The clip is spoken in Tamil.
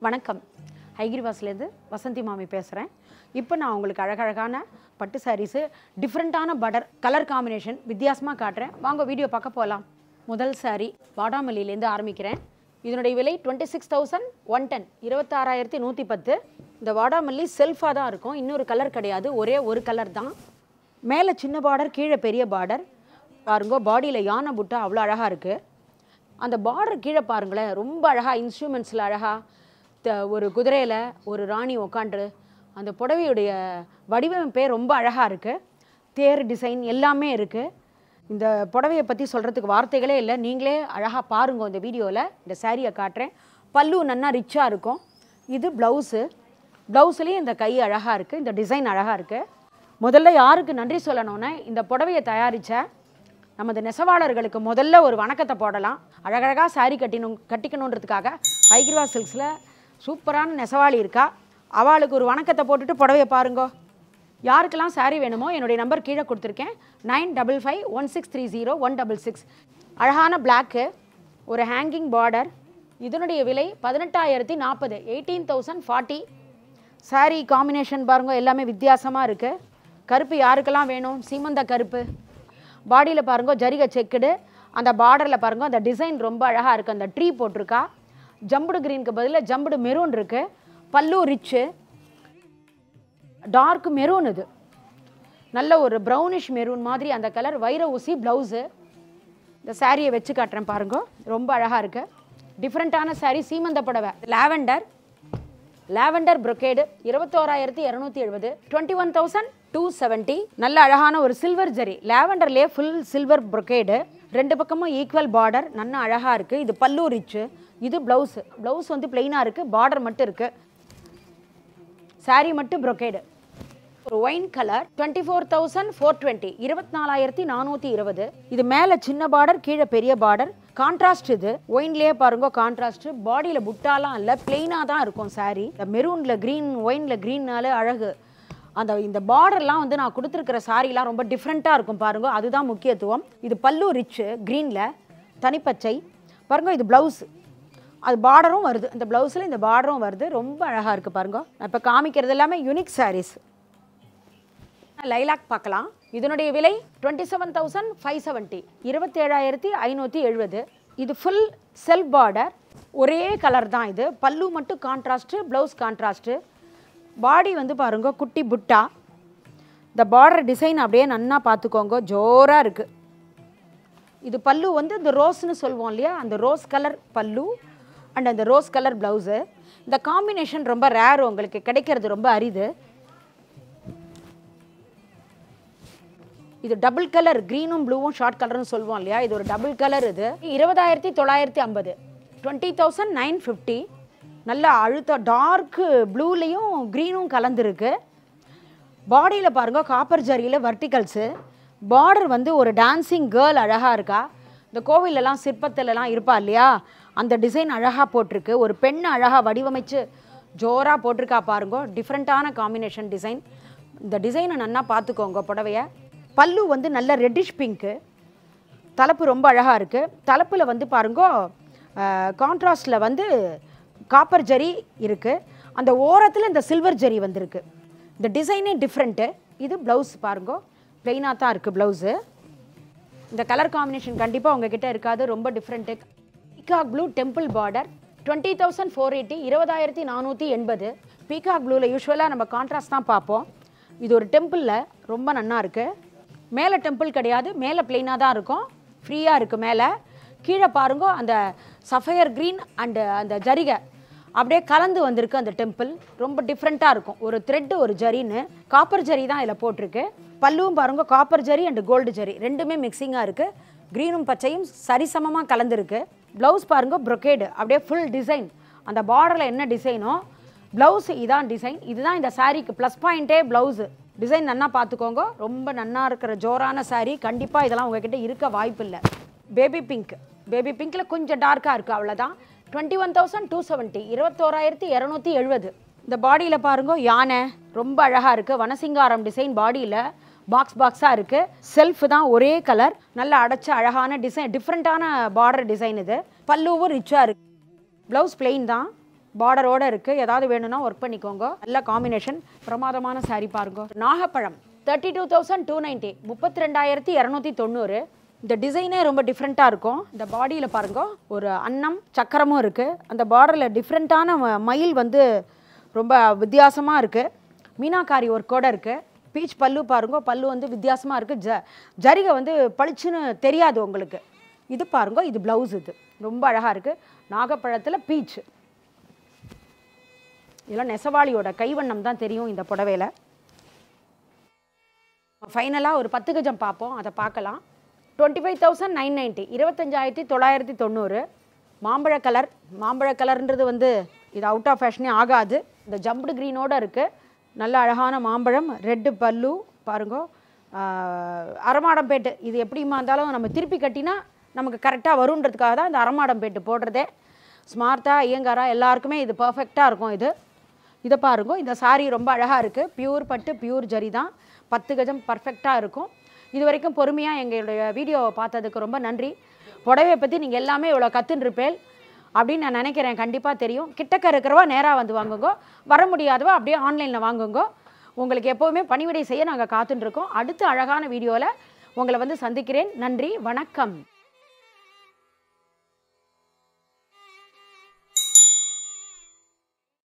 வணக்கம் ஹைகிரிவாஸ்லேருந்து வசந்தி மாமி பேசுகிறேன் இப்போ நான் உங்களுக்கு அழகழகான பட்டு சாரீஸு டிஃப்ரெண்ட்டான படர் கலர் காம்பினேஷன் வித்தியாசமாக காட்டுறேன் வாங்க வீடியோ பார்க்க போகலாம் முதல் சாரீ வாடாமல்லியிலேருந்து ஆரம்பிக்கிறேன் இதனுடைய விலை twenty six thousand one ten இருபத்தாறாயிரத்தி நூற்றி பத்து இந்த வாடாமல்லி செல்ஃபாக தான் இருக்கும் இன்னொரு கலர் கிடையாது ஒரே ஒரு கலர் தான் மேலே சின்ன பார்டர் கீழே பெரிய பார்டர் பாருங்க பாடியில் யானை புட்டா அவ்வளோ அழகாக இருக்குது அந்த பார்டர் கீழே பாருங்களேன் ரொம்ப அழகாக இன்ஸ்ட்ருமெண்ட்ஸில் அழகாக ஒரு குதிரையில் ஒரு ராணி உக்காண்டு அந்த புடவையுடைய வடிவமைப்பே ரொம்ப அழகாக இருக்குது தேர் டிசைன் எல்லாமே இருக்குது இந்த புடவையை பற்றி சொல்கிறதுக்கு வார்த்தைகளே இல்லை நீங்களே அழகாக பாருங்க இந்த வீடியோவில் இந்த சாரியை காட்டுறேன் பல்லு நன்னா ரிச்சாக இருக்கும் இது ப்ளவுஸு ப்ளவுஸ்லேயும் இந்த கை அழகாக இருக்குது இந்த டிசைன் அழகாக இருக்குது முதல்ல யாருக்கு நன்றி சொல்லணும்னா இந்த புடவையை தயாரித்த நமது நெசவாளர்களுக்கு முதல்ல ஒரு வணக்கத்தை போடலாம் அழகழகாக சாரி கட்டிணும் கட்டிக்கணுன்றதுக்காக ஹைகிரிவா சில்க்ஸில் சூப்பரான நெசவாளி இருக்கா அவளுக்கு ஒரு வணக்கத்தை போட்டுட்டு புடவைய பாருங்கோ யாருக்கெல்லாம் சாரி வேணுமோ என்னுடைய நம்பர் கீழே கொடுத்துருக்கேன் nine double five one six three zero one double six அழகான பிளாக்கு ஒரு ஹேங்கிங் பார்டர் இதனுடைய விலை பதினெட்டாயிரத்தி நாற்பது eighteen thousand forty sari combination பாருங்க எல்லாமே வித்தியாசமாக இருக்குது கருப்பு யாருக்கெல்லாம் வேணும் சீமந்த கருப்பு பாடியில் பாருங்க ஜரிகை செக்குடு அந்த பார்டரில் பாருங்க அந்த டிசைன் ரொம்ப அழகாக இருக்குது அந்த ட்ரீ போட்டிருக்கா ஜம்புடு க்ரீனுக்கு பதிலாக ஜம்புடு மெரூன் இருக்குது பல்லு ரிச்சு டார்க் மெரூன் இது நல்ல ஒரு ப்ரௌனிஷ் மெரூன் மாதிரி அந்த கலர் வைர ஊசி ப்ளவுஸு இந்த சாரியை வச்சு காட்டுறேன் பாருங்க ரொம்ப அழகாக இருக்குது டிஃப்ரெண்ட்டான சாரீ சீமந்த புடவை லாவெண்டர் லாவெண்டர் brocade இருபத்தோராயிரத்தி இரநூத்தி எழுபது twenty one thousand two seventy நல்ல அழகான ஒரு சில்வர் ஜரி லாவெண்டர்லேயே ஃபுல் சில்வர் brocade ரெண்டு பக்கமும் ஈக்குவல் பார்டர் நல்ல அழகாக இருக்குது இது பல்லு ரிச்சு இது ப்ளவுஸ் ப்ளவுஸ் வந்து பிளெயினாக இருக்குது பார்டர் மட்டும் இருக்குது saree மட்டும் brocade ஒரு wine colour twenty four thousand four twenty இருபத்தி நாலாயிரத்தி நானூற்றி இருபது இது மேலே சின்ன பார்டர் கீழே பெரிய பார்டர் கான்ட்ராஸ்ட் இது ஒயின்லேயே பாருங்க கான்ட்ராஸ்ட் பாடியில் புட்டாலாம் இல்லை பிளெயினாக தான் இருக்கும் saree இந்த மெரூனில் க்ரீன் ஒயினில் க்ரீன்னாலே அழகு அந்த இந்த பார்டர்லாம் வந்து நான் கொடுத்துருக்கிற சாரீலாம் ரொம்ப டிஃப்ரெண்ட்டாக இருக்கும் பாருங்க அதுதான் முக்கியத்துவம் இது பல்லு ரிச்சு க்ரீனில் தனிப்பச்சை பாருங்க இது ப்ளவுஸ் அது பார்டரும் வருது இந்த ப்ளவுஸில் இந்த பார்டரும் வருது ரொம்ப அழகாக இருக்குது பாருங்க நான் இப்போ காமிக்கிறது எல்லாமே யூனிக் சாரீஸ் லைலாக் பார்க்கலாம் இதனுடைய விலை twenty seven thousand five seventy இருபத்தேழாயிரத்தி ஐநூற்றி எழுபது இது ஃபுல் செல்ஃப் பார்டர் ஒரே கலர் தான் இது பல்லு மட்டும் கான்ட்ராஸ்ட்டு ப்ளவுஸ் கான்ட்ராஸ்ட்டு பாடி வந்து பாருங்க குட்டி புட்டா இந்த பார்டர் டிசைன் அப்படியே நன்னா பார்த்துக்கோங்க ஜோராக இருக்குது இது பல்லு வந்து இந்த ரோஸ்னு சொல்லுவோம் இல்லையா அந்த ரோஸ் கலர் பல்லு அண்ட் அந்த ரோஸ் கலர் ப்ளவுஸு இந்த காம்பினேஷன் ரொம்ப ரேர் உங்களுக்கு கிடைக்கிறது ரொம்ப அரிது இது டபுள் கலர் க்ரீனும் ப்ளூவும் ஷார்ட் கலர்னு சொல்லுவோம் இல்லையா இது ஒரு டபுள் கலர் இது இருபதாயிரத்தி தொள்ளாயிரத்தி ஐம்பது டுவெண்ட்டி தௌசண்ட் நைன் ஃபிஃப்டி நல்ல அழுத்த டார்க்கு ப்ளூலேயும் க்ரீனும் கலந்துருக்கு பாடியில் பாருங்க காப்பர் ஜரியில் வர்டிகல்ஸு பார்டர் வந்து ஒரு டான்சிங் கேர்ள் அழகாக இருக்கா இந்த கோவிலெல்லாம் சிற்பத்திலலாம் இருப்பா இல்லையா அந்த டிசைன் அழகாக போட்டிருக்கு ஒரு பெண் அழகாக வடிவமைச்சு ஜோராக போட்டிருக்கா பாருங்க டிஃப்ரெண்ட்டான காம்பினேஷன் டிசைன் இந்த டிசைனை நன்னா பார்த்துக்கோங்க புடவைய பல்லு வந்து நல்ல ரெட்டிஷ் பிங்க்கு தலைப்பு ரொம்ப அழகாக இருக்குது தலைப்பில் வந்து பாருங்க கான்ட்ராஸ்டில் வந்து காப்பர் ஜரி இருக்குது அந்த ஓரத்தில் இந்த சில்வர் ஜரி வந்திருக்கு இந்த டிசைனே டிஃப்ரெண்ட்டு இது ப்ளவுஸ் பாருங்க ப்ளெயினாக தான் இருக்குது ப்ளவுஸு இந்த கலர் காம்பினேஷன் கண்டிப்பாக உங்ககிட்ட இருக்காது ரொம்ப different peacock blue temple border twenty thousand four eighty இருபதாயிரத்தி நானூற்றி எண்பது பீகாக் ப்ளூவில் யூஸ்வலாக நம்ம கான்ட்ராஸ்ட் தான் பார்ப்போம் இது ஒரு டெம்பிளில் ரொம்ப நன்னா இருக்குது மேலே டெம்பிள் கிடையாது மேலே பிளெயினாக தான் இருக்கும் ஃப்ரீயாக இருக்குது மேலே கீழே பாருங்க அந்த சஃபயர் க்ரீன் அண்டு அந்த ஜரிகை அப்படியே கலந்து வந்திருக்கு அந்த டெம்பிள் ரொம்ப டிஃப்ரெண்ட்டாக இருக்கும் ஒரு த்ரெட்டு ஒரு ஜரின்னு காப்பர் ஜரி தான் இதில் போட்டிருக்கு பல்லுவும் பாருங்க copper zari and gold zari ரெண்டுமே மிக்சிங்காக இருக்குது க்ரீனும் பச்சையும் சரிசமமாக கலந்துருக்கு ப்ளவுஸ் பாருங்க brocade அப்படியே ஃபுல் டிசைன் அந்த பார்டரில் என்ன டிசைனோ ப்ளவுஸ் இதான் டிசைன் இதுதான் இந்த சாரீக்கு ப்ளஸ் பாயிண்ட்டே ப்ளவுஸு டிசைன் நன்னா பார்த்துக்கோங்க ரொம்ப நன்னா இருக்கிற ஜோரான saree கண்டிப்பாக இதெல்லாம் உங்ககிட்ட இருக்க வாய்ப்பு இல்லை பேபி பிங்க் பேபி பிங்க்கில் கொஞ்சம் டார்க்காக இருக்குது அவ்வளோதான் twenty one thousand two seventy இருபத்தோராயிரத்தி இரநூத்தி எழுபது இந்த பாடியில் பாருங்க யானை ரொம்ப அழகாக இருக்குது வனசிங்காரம் டிசைன் பாடியில் பாக்ஸ் பாக்ஸாக இருக்குது செல்ஃப் தான் ஒரே கலர் நல்ல அடைச்ச அழகான டிசைன் டிஃப்ரெண்ட்டான பார்டர் டிசைன் இது பல்லுவும் ரிச்சாக இருக்குது ப்ளவுஸ் plain தான் பார்டரோட இருக்குது ஏதாவது வேணும்னா ஒர்க் பண்ணிக்கோங்க நல்ல காம்பினேஷன் பிரமாதமான saree பாருங்க நாகப்பழம் thirty two thousand two ninety முப்பத்தி ரெண்டாயிரத்தி இரநூத்தி தொண்ணூறு இந்த டிசைனே ரொம்ப டிஃப்ரெண்ட்டாக இருக்கும் இந்த பாடியில் பாருங்க ஒரு அன்னம் சக்கரமும் இருக்குது அந்த பார்டரில் டிஃப்ரெண்ட்டான மயில் வந்து ரொம்ப வித்தியாசமாக இருக்குது மீனாக்காரி ஒர்க்கோட இருக்குது பீச் பல்லு பாருங்க பல்லு வந்து வித்தியாசமாக இருக்குது ஜ ஜரிகை வந்து பளிச்சுன்னு தெரியாது உங்களுக்கு இது பாருங்க இது ப்ளவுஸ் இது ரொம்ப அழகாக இருக்குது நாகப்பழத்தில் பீச் இதெல்லாம் நெசவாளியோட கைவண்ணம் தான் தெரியும் இந்த புடவையில் ஃபைனலாக ஒரு பத்து கஜம் பார்ப்போம் அதை பார்க்கலாம் twenty five thousand nine ninety இருபத்தஞ்சாயிரத்தி தொள்ளாயிரத்தி தொண்ணூறு மாம்பழ கலர் மாம்பழ கலர்ன்றது வந்து இது அவுட் ஆஃப் ஃபேஷனே ஆகாது இந்த ஜம்ப்டு க்ரீனோட இருக்குது நல்ல அழகான மாம்பழம் ரெட்டு பல்லு பாருங்க ஆஹ், அரமாடம் பேட்டு இது எப்படிமா இருந்தாலும் நம்ம திருப்பி கட்டினா நமக்கு கரெக்டாக வருன்றதுக்காக தான் இந்த அரமாடம் பேட்டு போடுறதே ஸ்மார்ட்டா ஐயங்காரா எல்லாருக்குமே இது பர்ஃபெக்டாக இருக்கும் இது இதை பாருங்க இந்த saree ரொம்ப அழகாக இருக்குது பியூர் பட்டு பியூர் ஜரி தான் பத்து கஜம் பர்ஃபெக்டாக இருக்கும் இது வரைக்கும் பொறுமையாக எங்களுடைய வீடியோவை பார்த்ததுக்கு ரொம்ப நன்றி புடவையை பற்றி நீங்கள் எல்லாமே இவ்வளோ கற்றுன்ருப்பேல் அப்படின்னு நான் நினைக்கிறேன் கண்டிப்பாக தெரியும் கிட்டக்க இருக்கிறவா நேராக வந்து வாங்குங்க வர முடியாதவா அப்படியே ஆன்லைனில் வாங்குங்க உங்களுக்கு எப்போவுமே பணிவிடை செய்ய நாங்கள் காத்துட்ருக்கோம் அடுத்த அழகான வீடியோவில் உங்களை வந்து சந்திக்கிறேன் நன்றி வணக்கம்